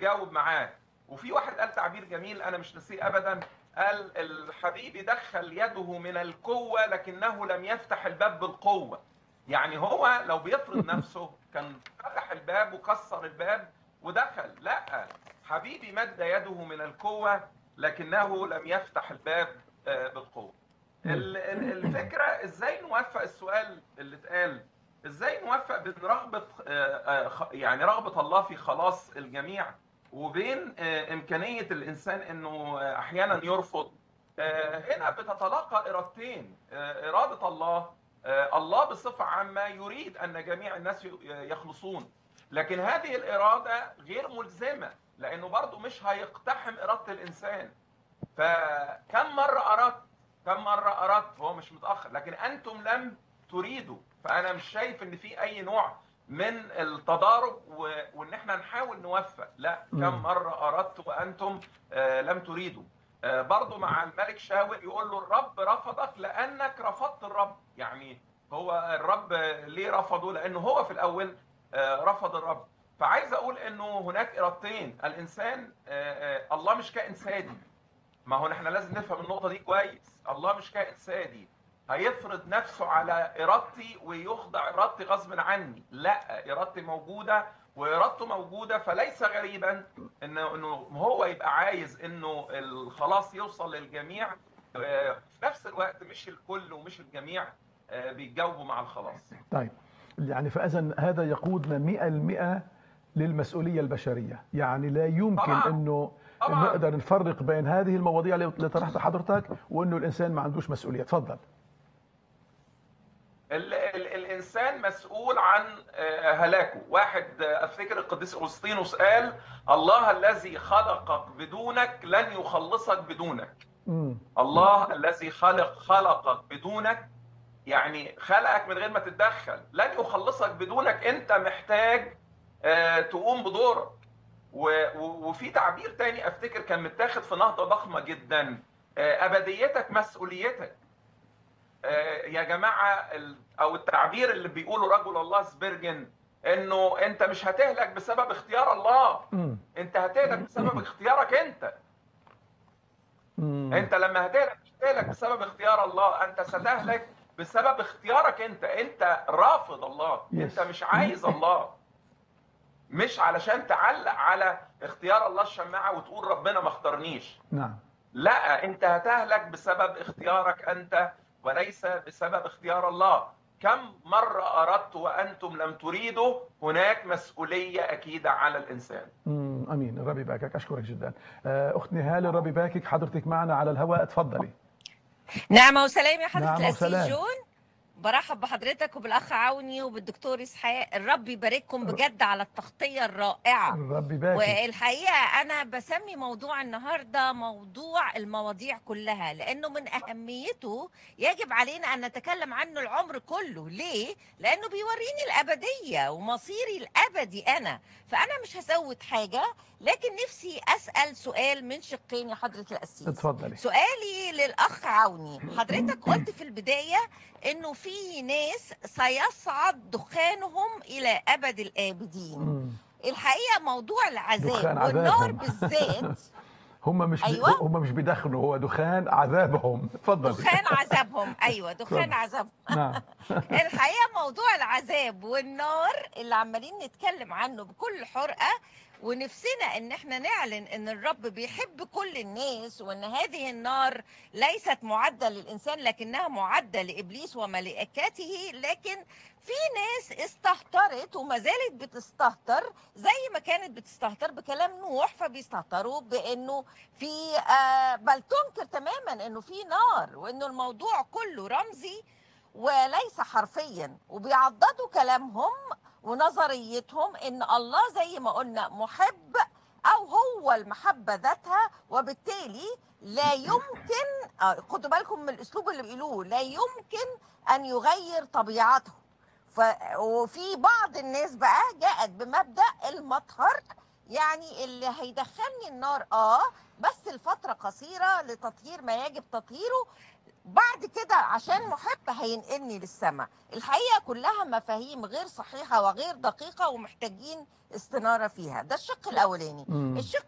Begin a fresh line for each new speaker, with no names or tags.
تجاوب معاه وفي واحد قال تعبير جميل انا مش ناسيه ابدا قال الحبيب دخل يده من القوه لكنه لم يفتح الباب بالقوه يعني هو لو بيفرض نفسه كان فتح الباب وكسر الباب ودخل لا حبيبي مد يده من القوه لكنه لم يفتح الباب آه، بالقوه ال- ال- الفكره ازاي نوفق السؤال اللي اتقال ازاي نوفق بين رغبه آه، آه، خ- يعني رغبه الله في خلاص الجميع وبين آه، امكانيه الانسان انه آه، احيانا يرفض آه، هنا بتتلاقى ارادتين آه، اراده الله آه، الله بصفه عامه يريد ان جميع الناس ي- يخلصون لكن هذه الاراده غير ملزمه لانه برضه مش هيقتحم اراده الانسان فكم مره اردت كم مره اردت هو مش متاخر لكن انتم لم تريدوا فانا مش شايف ان في اي نوع من التضارب و... وان احنا نحاول نوفق لا
مم.
كم مره اردت وانتم آه لم تريدوا آه برضو مع الملك شاول يقول له الرب رفضك لانك رفضت الرب يعني هو الرب ليه رفضه لانه هو في الاول آه رفض الرب فعايز اقول انه هناك ارادتين الانسان آه آه الله مش كائن سادي ما هو احنا لازم نفهم النقطه دي كويس الله مش كائن سادي هيفرض نفسه على ارادتي ويخضع ارادتي غصب عني لا ارادتي موجوده وارادته موجوده فليس غريبا انه انه هو يبقى عايز انه الخلاص يوصل للجميع آه، في نفس الوقت مش الكل ومش الجميع آه، بيتجاوبوا مع الخلاص
طيب يعني فاذا هذا يقودنا 100% للمسؤوليه البشريه يعني لا يمكن
طبعاً.
انه
طبعاً.
نقدر نفرق بين هذه المواضيع اللي طرحتها حضرتك وانه الانسان ما عندوش مسؤوليه تفضل
ال ال الانسان مسؤول عن آه، هلاكه واحد آه، افتكر القديس اغسطينوس قال الله الذي خلقك بدونك لن يخلصك بدونك
امم
الله الذي خلق خلقك بدونك يعني خلقك من غير ما تتدخل لن يخلصك بدونك انت محتاج آه، تقوم بدورك و- و- وفي تعبير تاني افتكر كان متاخد في نهضه ضخمه جدا آه، ابديتك مسؤوليتك آه، يا جماعه ال- او التعبير اللي بيقوله رجل الله سبيرجن انه انت مش هتهلك بسبب اختيار الله
امم
انت هتهلك بسبب اختيارك انت
امم
انت لما هتهلك مش هتهلك بسبب اختيار الله انت ستهلك بسبب اختيارك انت انت رافض الله
Yes.
انت مش عايز الله مش علشان تعلق على اختيار الله الشماعه وتقول ربنا ما اختارنيش
نعم
لا انت هتهلك بسبب اختيارك انت وليس بسبب اختيار الله كم مرة أردت وأنتم لم تريدوا هناك مسؤولية أكيدة على الإنسان
امم امين الرب يباركك اشكرك جدا آه، اخت نهال الرب يباركك حضرتك معنا على الهواء تفضلي
نعمة وسلام يا حضرة
نعمة
الأسيس
وسلام.
جون برحب بحضرتك وبالأخ عوني وبالدكتور إسحاق الرب يبارككم بجد على التغطية الرائعة
الرب يباركك
والحقيقة أنا بسمي موضوع النهاردة موضوع المواضيع كلها لأنه من أهميته يجب علينا أن نتكلم عنه العمر كله ليه؟ لأنه بيوريني الأبدية ومصيري الأبدي أنا فأنا مش هزود حاجة لكن نفسي أسأل سؤال من شقين يا حضرة الأسيس
اتفضلي
سؤالي للاخ عوني حضرتك قلت في البدايه انه في ناس سيصعد دخانهم الى ابد الابدين
مم.
الحقيقه موضوع العذاب
دخان
والنار
عذابهم.
بالذات
هم مش بي...
أيوة.
هم مش بيدخنوا هو دخان عذابهم اتفضلي
دخان عذابهم ايوه دخان
اتفضل.
عذابهم
نعم
الحقيقه موضوع العذاب والنار اللي عمالين نتكلم عنه بكل حرقه ونفسنا ان احنا نعلن ان الرب بيحب كل الناس وان هذه النار ليست معده للانسان لكنها معده لابليس وملائكته لكن في ناس استهترت وما زالت بتستهتر زي ما كانت بتستهتر بكلام نوح فبيستهتروا بانه في آه، بل تنكر تماما انه في نار وانه الموضوع كله رمزي وليس حرفيا وبيعضدوا كلامهم ونظريتهم ان الله زي ما قلنا محب او هو المحبه ذاتها وبالتالي لا يمكن آه، خدوا بالكم من الاسلوب اللي بيقولوه لا يمكن ان يغير طبيعته ف... وفي بعض الناس بقى جاءت بمبدا المطهر يعني اللي هيدخلني النار اه بس لفتره قصيره لتطهير ما يجب تطهيره بعد كده عشان محب هينقلني للسماء الحقيقه كلها مفاهيم غير صحيحه وغير دقيقه ومحتاجين استناره فيها ده الشق الاولاني
مم.
الشق